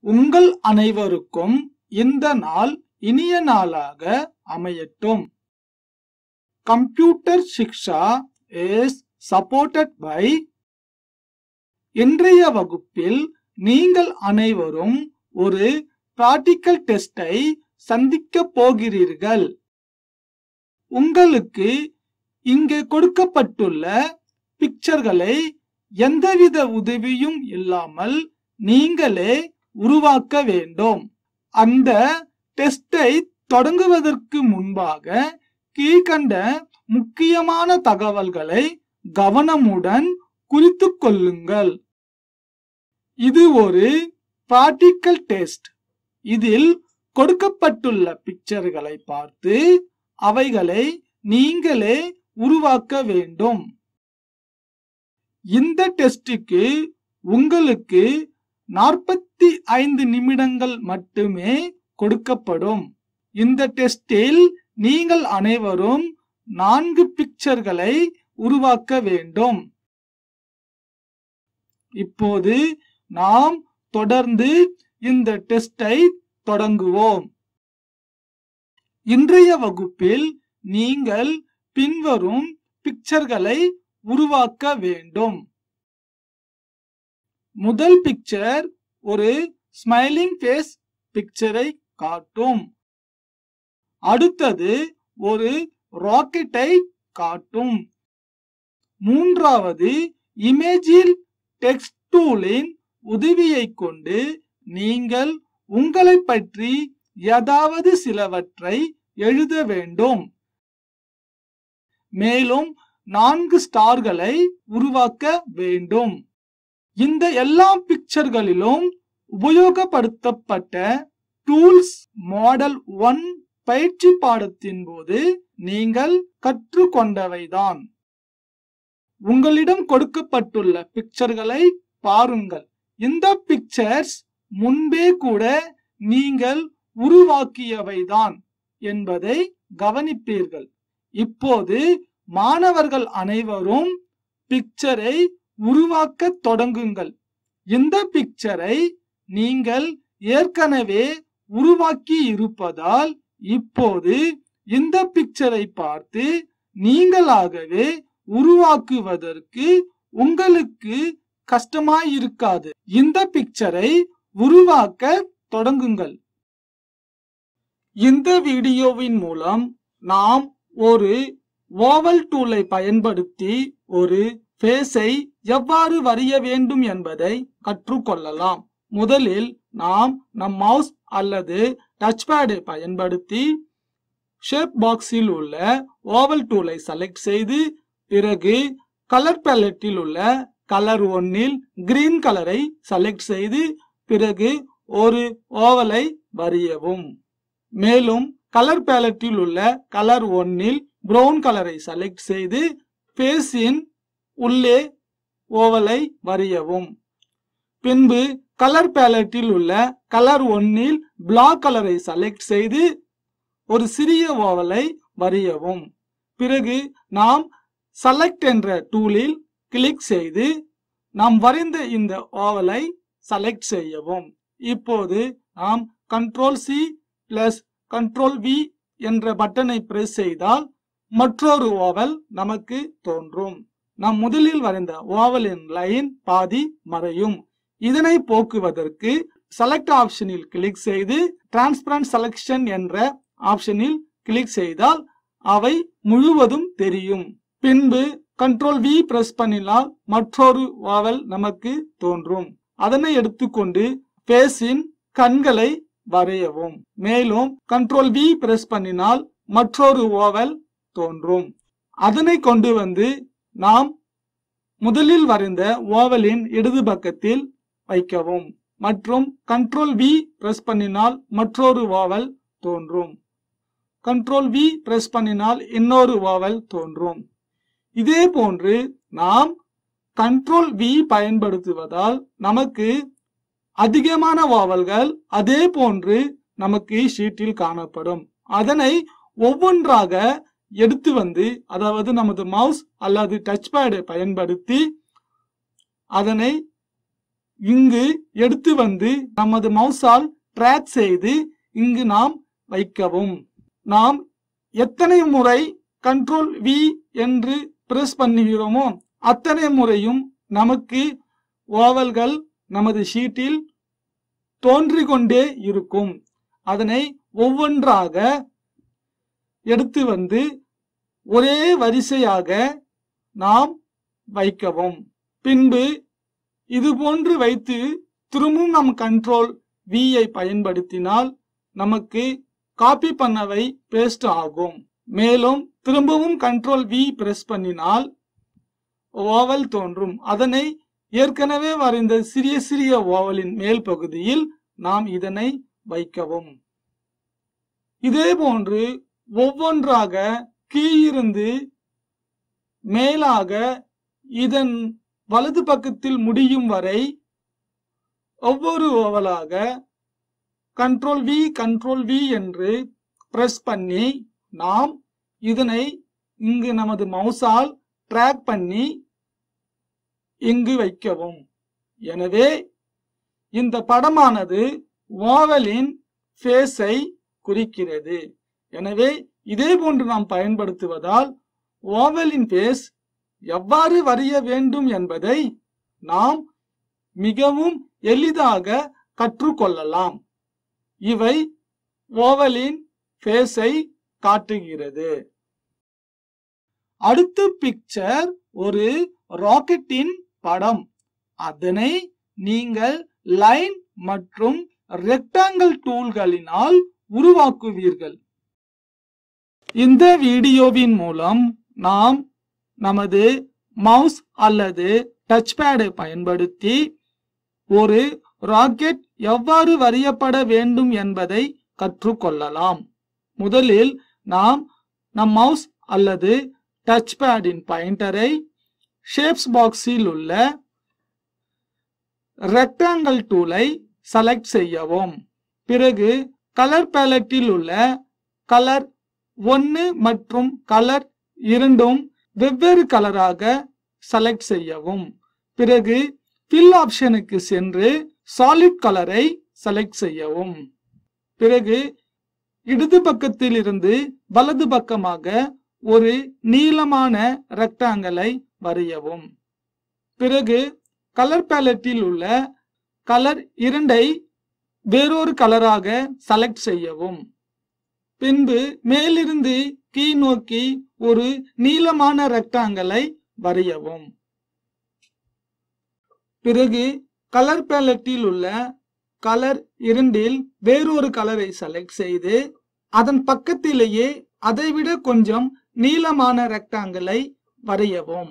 உங்கள் அனைவருக்கும் இந்த நாள் இனிய நாளாக அமையட்டும் Computer Shiksha is supported by இன்றைய வகுப்பில் நீங்கள் அனைவரும் ஒரு பிராக்டிக்கல் டெஸ்டை சந்திக்க போகிறீர்கள் உங்களுக்கு இங்கே கொடுக்கப்பட்டுள்ள பிக்சர்களை எந்தவித உதவியும் இல்லாமல் நீங்களே உருவாக்க வேண்டும் அந்த டெஸ்டை தொடங்குவதற்கு முன்பாக கீழ்கண்ட முக்கியமான தகவல்களை கவனமுடன் குறித்து கொள்ளுங்கள் இது ஒரு பிராக்டிக்கல் டெஸ்ட் இதில் கொடுக்கப்பட்டுள்ள பிக்சர்களை பார்த்து அவைகளை நீங்களே உருவாக்க வேண்டும் இந்த டெஸ்டுக்கு உங்களுக்கு நாற்பத்தி ஐந்து நிமிடங்கள் மட்டுமே கொடுக்கப்படும் இந்த டெஸ்டில் நீங்கள் அனைவரும் நான்கு பிக்சர்களை உருவாக்க வேண்டும் இப்போது நாம் தொடர்ந்து இந்த டெஸ்டை தொடங்குவோம் இன்றைய வகுப்பில் நீங்கள் பின்வரும் பிக்சர்களை உருவாக்க வேண்டும் முதல் பிக்சர் ஒரு ஸ்மைலிங் ஃபேஸ் பிக்சரை காட்டும் அடுத்தது ஒரு ராக்கெட்டை காட்டும் மூன்றாவது இமேஜில் டெக்ஸ்ட் டூலின் உதவியை கொண்டு நீங்கள் உங்களை பற்றி ஏதாவது சிலவற்றை எழுத வேண்டும் மேலும் நான்கு ஸ்டார்களை உருவாக்க வேண்டும் இந்த எல்லா பிக்சர்களிலும் உபயோகப்படுத்தப்பட்ட டூல்ஸ் மாடல் ஒன் பயிற்சி பாடத்தின் போது நீங்கள் கற்றுக்கொண்டவைதான் உங்களிடம் கொடுக்கப்பட்டுள்ள பிக்சர்களை பாருங்கள் இந்த பிக்சர்ஸ் முன்பே கூட நீங்கள் உருவாக்கியவைதான் என்பதை கவனிப்பீர்கள் இப்போது மாணவர்கள் அனைவரும் பிக்சரை உருவாக்க தொடங்குங்கள் இந்த பிக்சரை நீங்கள் ஏற்கனவே உருவாக்கி இருப்பதால் இப்போது இந்த பிக்சரை பார்த்து நீங்களாகவே உருவாக்குவதற்கு உங்களுக்கு கஷ்டமாயிருக்காது இந்த பிக்சரை உருவாக்க தொடங்குங்கள் இந்த வீடியோவின் மூலம் நாம் ஒரு ஓவல் டூலை பயன்படுத்தி ஒரு ஃபேஸை எவ்வாறு வரைய வேண்டும் என்பதை கற்றுக்கொள்ளலாம் முதலில் நாம் நம் மவுஸ் அல்லது டச் பேடை பயன்படுத்தி ஷேப் பாக்ஸில் உள்ள ஓவல் டூலை செலக்ட் செய்து பிறகு கலர் பேலட்டில் உள்ள கலர் ஒன்னில் கிரீன் கலரை செலக்ட் செய்து பிறகு ஒரு ஓவலை வரையவும் மேலும் கலர் பேலட்டில் உள்ள கலர் ஒன்னில் பிரவுன் கலரை செலக்ட் செய்து பேஸின் உள்ளே ஓவலை வரையவும் பின்பு கலர் பேலட்டில் உள்ள கலர் ஒன்னில் பிளாக் கலரை செலக்ட் செய்து ஒரு சிறிய ஓவலை வரையவும் பிறகு நாம் செலக்ட் என்ற டூலில் கிளிக் செய்து நாம் வரைந்த இந்த ஓவலை செலக்ட் செய்யவும் இப்போது நாம் control C plus control V என்ற பட்டனை பிரஸ் செய்தால் மற்றொரு ஓவல் நமக்கு தோன்றும் நாம் முதலில் வரைந்த ஓவலின் லைன் பாதி மறையும் இதனை போக்குவதற்கு செலக்ட் ஆப்ஷனில் கிளிக் செய்து டிரான்ஸ்பரண்ட் செலக்ஷன் என்ற ஆப்ஷனில் கிளிக் செய்தால் அவை முழுவதும் தெரியும் பின்பு கண்ட்ரோல் வி பிரஸ் பண்ணினால் மற்றொரு ஓவல் நமக்கு தோன்றும் அதனை எடுத்துக்கொண்டு பேஸின் கண்களை வரையவும் மேலும் கண்ட்ரோல் வி பிரஸ் பண்ணினால் மற்றொரு ஓவல் தோன்றும் அதனை கொண்டு வந்து நாம் முதலில் வரைந்த ஓவலின் இடது பக்கத்தில் வைக்கவும் மற்றும் கண்ட்ரோல் வி பிரஸ் பண்ணினால் மற்றொரு ஓவல் தோன்றும் கண்ட்ரோல் வி பிரஸ் பண்ணினால் இன்னொரு ஓவல் தோன்றும் இதே போன்று நாம் கண்ட்ரோல் வி பயன்படுத்துவதால் நமக்கு அதிகமான ஓவல்கள் அதே போன்று நமக்கு ஷீட்டில் காணப்படும் அதனை ஒவ்வொன்றாக எடுத்து வந்து அதாவது நமது மவுஸ் அல்லது டச் பேடை பயன்படுத்தி அதனை இங்கு எடுத்து வந்து நமது மவுஸால் ட்ராக் செய்து இங்கு நாம் வைக்கவும் நாம் எத்தனை முறை கண்ட்ரோல் வி என்று பிரஸ் பண்ணுகிறோமோ அத்தனை முறையும் நமக்கு ஓவல்கள் நமது ஷீட்டில் தோன்றிக் கொண்டே இருக்கும் அதனை ஒவ்வொன்றாக எடுத்து வந்து ஒரே வரிசையாக நாம் வைக்கவும் பின்பு இது போன்று வைத்து திரும்பவும் நம் கண்ட்ரோல் வியை பயன்படுத்தினால் நமக்கு காப்பி பண்ணவை பேஸ்ட் ஆகும் மேலும் திரும்பவும் கண்ட்ரோல் வி பிரஸ் பண்ணினால் ஓவல் தோன்றும் அதனை ஏற்கனவே வரைந்த சிறிய சிறிய ஓவலின் மேல் பகுதியில் நாம் இதனை வைக்கவும் இதே போன்று ஒவ்வொன்றாக கீழிருந்து மேலாக இதன் வலது பக்கத்தில் முடியும் வரை ஒவ்வொரு ஓவலாக கண்ட்ரோல் வி கண்ட்ரோல் வி என்று பிரஸ் பண்ணி நாம் இதனை இங்கு நமது மவுஸால் ட்ராக் பண்ணி இங்கு வைக்கவும் எனவே இந்த படமானது ஓவலின் ஃபேஸை குறிக்கிறது எனவே இதே போன்று நாம் பயன்படுத்துவதால் ஓவலின் ஃபேஸ் எவ்வாறு வரைய வேண்டும் என்பதை நாம் மிகவும் எளிதாக கற்றுக்கொள்ளலாம் இவை ஓவலின் ஃபேஸை காட்டுகிறது அடுத்த பிக்சர் ஒரு ராக்கெட்டின் படம் அதனை நீங்கள் லைன் மற்றும் ரெக்டாங்கிள் டூல்களினால் உருவாக்குவீர்கள் இந்த வீடியோவின் மூலம் நாம் நமது மவுஸ் அல்லது டச் பேடை பயன்படுத்தி ஒரு ராக்கெட் எவ்வாறு வரையப்பட வேண்டும் என்பதை கற்றுக்கொள்ளலாம் முதலில் நாம் நம் மவுஸ் அல்லது டச் பேடின் பாயிண்டரை ஷேப்ஸ் பாக்ஸில் உள்ள ரெக்டாங்கிள் டூலை செலக்ட் செய்யவும் பிறகு கலர் பேலட்டில் உள்ள கலர் ஒன்று மற்றும் கலர் இரண்டும் வெவ்வேறு கலராக செலக்ட் செய்யவும் பிறகு ஃபில் ஆப்ஷனுக்கு சென்று சாலிட் கலரை செலக்ட் செய்யவும் பிறகு இடது பக்கத்தில் இருந்து வலது பக்கமாக ஒரு நீளமான ரெக்டாங்கலை வரையவும் பிறகு கலர் பேலட்டில் உள்ள கலர் இரண்டை வேறொரு கலராக செலக்ட் செய்யவும் பின்பு மேலிருந்து கீழ் நோக்கி ஒரு நீளமான ரெக்டாங்கலை வரையவும் பிறகு கலர் பேலட்டில் உள்ள கலர் இரண்டில் வேறொரு கலரை செலக்ட் செய்து அதன் பக்கத்திலேயே அதைவிட கொஞ்சம் நீளமான ரெக்டாங்கலை வரையவும்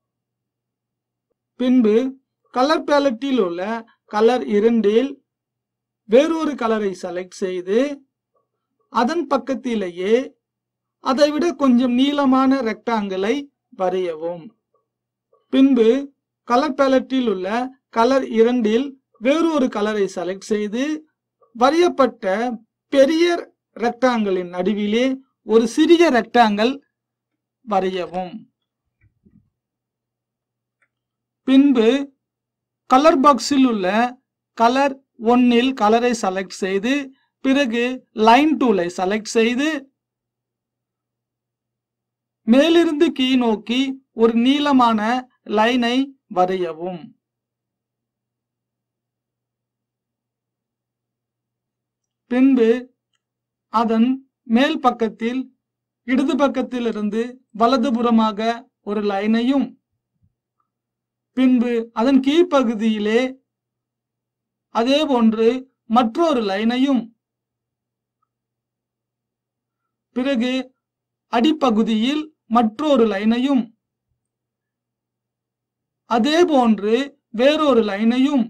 பின்பு கலர் பேலட்டில் உள்ள கலர் இரண்டில் வேறொரு கலரை செலக்ட் செய்து அதன் பக்கத்திலேயே அதைவிட கொஞ்சம் நீளமான ரெக்டாங்கலை வரையவும் பின்பு கலர் பேலட்டில் உள்ள கலர் இரண்டில் வேறொரு கலரை செலக்ட் செய்து வரையப்பட்ட பெரிய ரெக்டாங்கிளின் நடுவிலே ஒரு சிறிய ரெக்டாங்கல் வரையவும் பின்பு கலர் பாக்ஸில் உள்ள கலர் ஒன்னில் கலரை செலக்ட் செய்து பிறகு லைன் டூலை செலக்ட் செய்து மேலிருந்து கீழ் நோக்கி ஒரு நீளமான லைனை வரையவும் பின்பு அதன் மேல் பக்கத்தில் இடது பக்கத்திலிருந்து வலதுபுறமாக ஒரு லைனையும் பின்பு அதன் கீழ்ப்பகுதியிலே அதே போன்று மற்றொரு லைனையும் பிறகு அடிப்பகுதியில் மற்றொரு லைனையும் அதே போன்று வேறொரு லைனையும்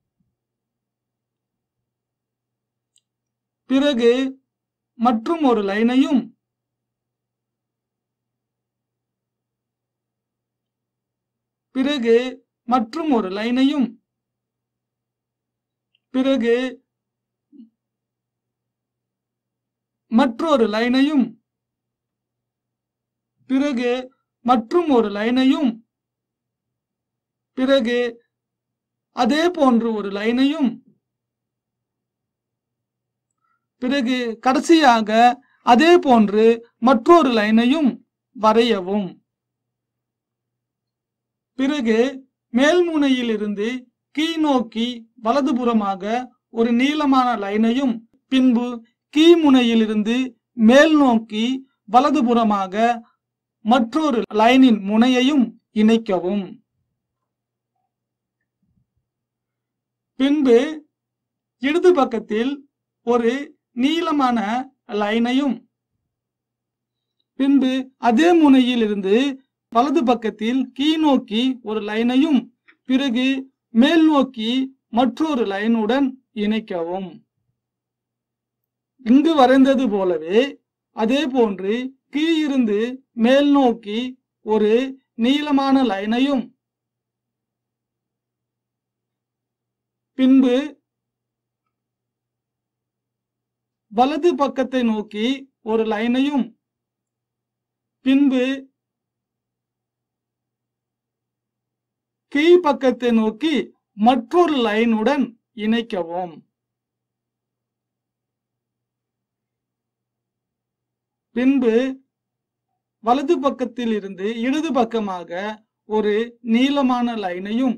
பிறகு மற்றும் ஒரு லைனையும் பிறகு மற்றும் ஒரு லைனையும் பிறகு மற்றொரு லைனையும் பிறகு மற்றும் ஒரு லைனையும் பிறகு அதே போன்று ஒரு லைனையும் பிறகு கடைசியாக அதே போன்று மற்றொரு லைனையும் வரையவும் பிறகு மேல்முனையில் இருந்து கீழ் நோக்கி வலதுபுறமாக ஒரு நீளமான லைனையும் பின்பு கீழ்முனையிலிருந்து மேல் நோக்கி வலதுபுறமாக மற்றொரு லைனின் முனையையும் இணைக்கவும் பின்பு இடது பக்கத்தில் ஒரு நீளமான லைனையும் பின்பு அதே முனையில் இருந்து வலது பக்கத்தில் கீழ் நோக்கி ஒரு லைனையும் பிறகு மேல் நோக்கி மற்றொரு லைனுடன் இணைக்கவும் இங்கு வரைந்தது போலவே அதே போன்று கீழிருந்து மேல் நோக்கி ஒரு நீளமான லைனையும் பின்பு வலது பக்கத்தை நோக்கி ஒரு லைனையும் பின்பு கீழ் பக்கத்தை நோக்கி மற்றொரு லைனுடன் இணைக்கவும் பின்பு வலது பக்கத்தில் இருந்து இடது பக்கமாக ஒரு நீளமான லைனையும்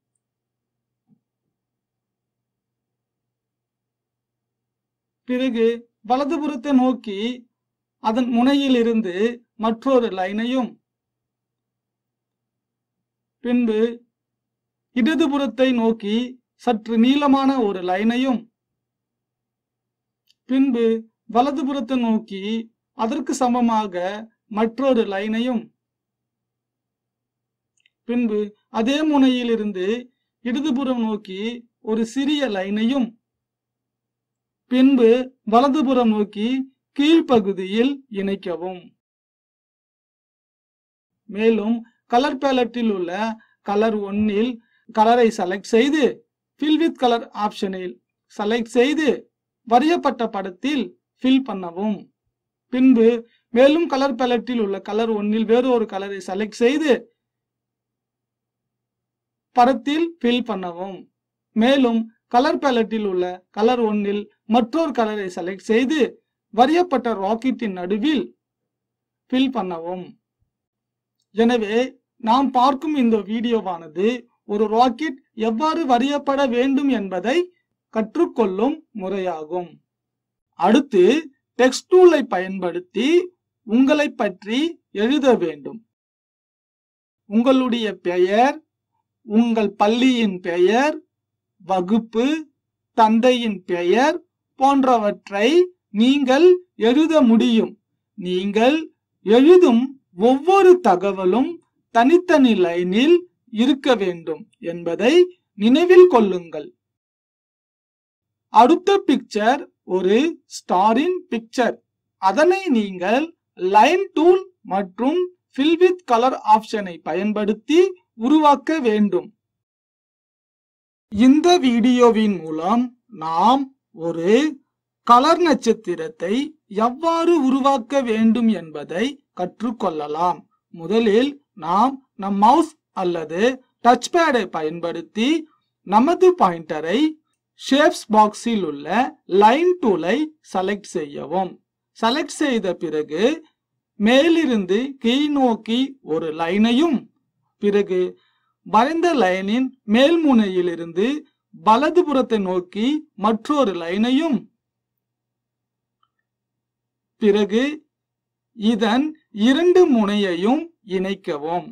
பிறகு வலதுபுறத்தை நோக்கி அதன் முனையில் இருந்து மற்றொரு லைனையும் பின்பு இடதுபுறத்தை நோக்கி சற்று நீளமான ஒரு லைனையும் பின்பு வலதுபுறத்தை நோக்கி அதற்கு சமமாக மற்றொரு லைனையும் பின்பு அதே முனையிலிருந்து இடதுபுறம் நோக்கி ஒரு சிறிய லைனையும் பின்பு வலதுபுறம் நோக்கி கீழ்ப்பகுதியில் இணைக்கவும் மேலும் கலர் பேலட்டில் உள்ள கலர் ஒன்னில் கலரை செலக்ட் செய்து ஃபில் வித் கலர் ஆப்ஷனில் செலக்ட் செய்து வரையப்பட்ட படத்தில் ஃபில் பண்ணவும் பின்பு மேலும் கலர் பேலட்டில் உள்ள கலர் ஒன்னில் வேறு ஒரு கலரை செலக்ட் செய்து படத்தில் ஃபில் பண்ணவும் மேலும் கலர் பேலட்டில் உள்ள கலர் ஒன்னில் மற்றொரு கலரை செலக்ட் செய்து வரையப்பட்ட ராக்கெட்டின் நடுவில் ஃபில் பண்ணவும் எனவே நாம் பார்க்கும் இந்த வீடியோவானது ஒரு ராக்கெட் எவ்வாறு வரையப்பட வேண்டும் என்பதை கற்றுக்கொள்ளும் முறையாகும் அடுத்து டெக்ஸ்ட் டூலை பயன்படுத்தி உங்களை பற்றி எழுத வேண்டும் உங்களுடைய பெயர் உங்கள் பள்ளியின் பெயர் வகுப்பு தந்தையின் பெயர் போன்றவற்றை நீங்கள் எழுத முடியும் நீங்கள் எழுதும் ஒவ்வொரு தகவலும் தனித்தனி லைனில் இருக்க வேண்டும் என்பதை நினைவில் கொள்ளுங்கள் அடுத்த பிக்சர் ஒரு ஸ்டாரின் பிக்சர் அதனை நீங்கள் லைன் டூல் மற்றும் ஃபில் வித் கலர் ஆப்ஷனை பயன்படுத்தி உருவாக்க வேண்டும் இந்த வீடியோவின் மூலம் நாம் ஒரு கலர் நட்சத்திரத்தை எவ்வாறு உருவாக்க வேண்டும் என்பதை கற்றுக்கொள்ளலாம் முதலில் நாம் நம் மவுஸ் அல்லது டச் பேடை பயன்படுத்தி நமது பாயிண்டரை ஷேப்ஸ் பாக்ஸில் உள்ள லைன் டூலை செலக்ட் செய்யவும் செலக்ட் செய்த பிறகு மேலிருந்து கீழ் நோக்கி ஒரு லைனையும் பிறகு வரைந்த லைனின் மேல் முனையிலிருந்து வலதுபுறத்தை நோக்கி மற்றொரு லைனையும் பிறகு இதன் இரண்டு முனையையும் இணைக்கவும்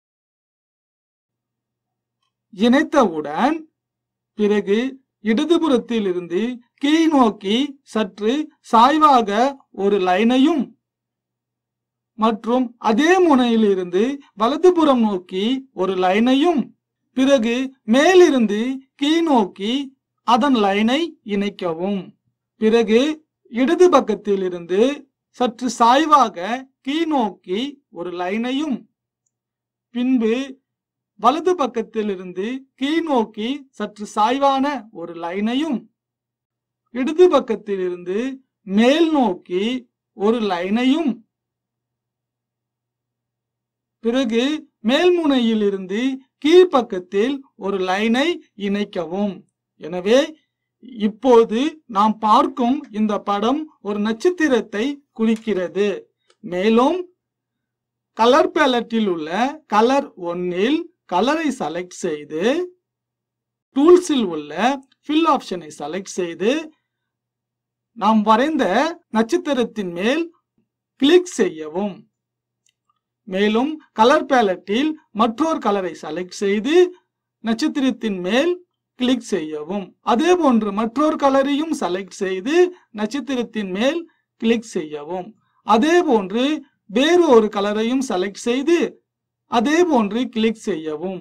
இணைத்தவுடன் பிறகு இடதுபுறத்தில் இருந்து கீழ் நோக்கி சற்று சாய்வாக ஒரு லைனையும் மற்றும் அதே முனையில் இருந்து வலதுபுறம் நோக்கி ஒரு லைனையும் பிறகு மேலிருந்து கீழ் நோக்கி அதன் லைனை இணைக்கவும் பிறகு இடது பக்கத்தில் இருந்து சற்று சாய்வாக கீழ் நோக்கி ஒரு லைனையும் பின்பு வலது பக்கத்தில் இருந்து கீழ் நோக்கி சற்று சாய்வான ஒரு லைனையும் இடது பக்கத்தில் இருந்து மேல் நோக்கி ஒரு லைனையும் பிறகு மேல்முனையில் இருந்து கீழ்ப்பக்கத்தில் ஒரு லைனை இணைக்கவும் எனவே இப்போது நாம் பார்க்கும் இந்த படம் ஒரு நட்சத்திரத்தை குறிக்கிறது மேலும் கலர் பேலட்டில் உள்ள கலர் ஒன்னில் கலரை செலக்ட் செய்து டூல்ஸில் உள்ள ஃபில் ஆப்ஷனை செலக்ட் செய்து நாம் வரைந்த நட்சத்திரத்தின் மேல் கிளிக் செய்யவும் மேலும் கலர் பேலட்டில் மற்றொரு கலரை செலக்ட் செய்து நட்சத்திரத்தின் மேல் கிளிக் செய்யவும் அதே போன்று மற்றொரு கலரையும் செலக்ட் செய்து நட்சத்திரத்தின் மேல் கிளிக் செய்யவும் அதே போன்று வேறு ஒரு கலரையும் செலக்ட் செய்து அதே போன்று கிளிக் செய்யவும்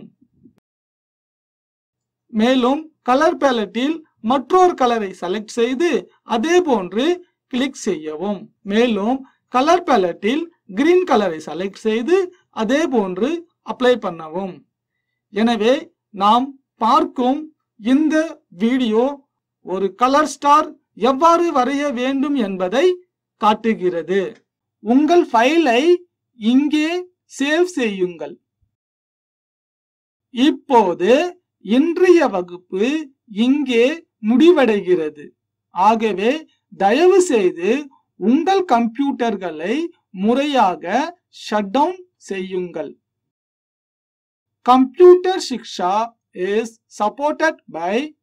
மேலும் கலர் பேலட்டில் மற்றொரு கலரை செலக்ட் செய்து அதே போன்று கிளிக் செய்யவும் மேலும் கலர் பேலட்டில் கிரீன் கலரை செலக்ட் செய்து அதே போன்று அப்ளை பண்ணவும் எனவே நாம் பார்க்கும் இந்த வீடியோ ஒரு கலர் ஸ்டார் எவ்வாறு வரைய வேண்டும் என்பதை காட்டுகிறது உங்கள் ஃபைலை இங்கே சேவ் செய்யுங்கள் இப்போது இன்றைய வகுப்பு இங்கே முடிவடைகிறது ஆகவே தயவு செய்து உங்கள் கம்ப்யூட்டர்களை முறையாக ஷட் டவுன் செய்யுங்கள் Computer Shiksha is supported by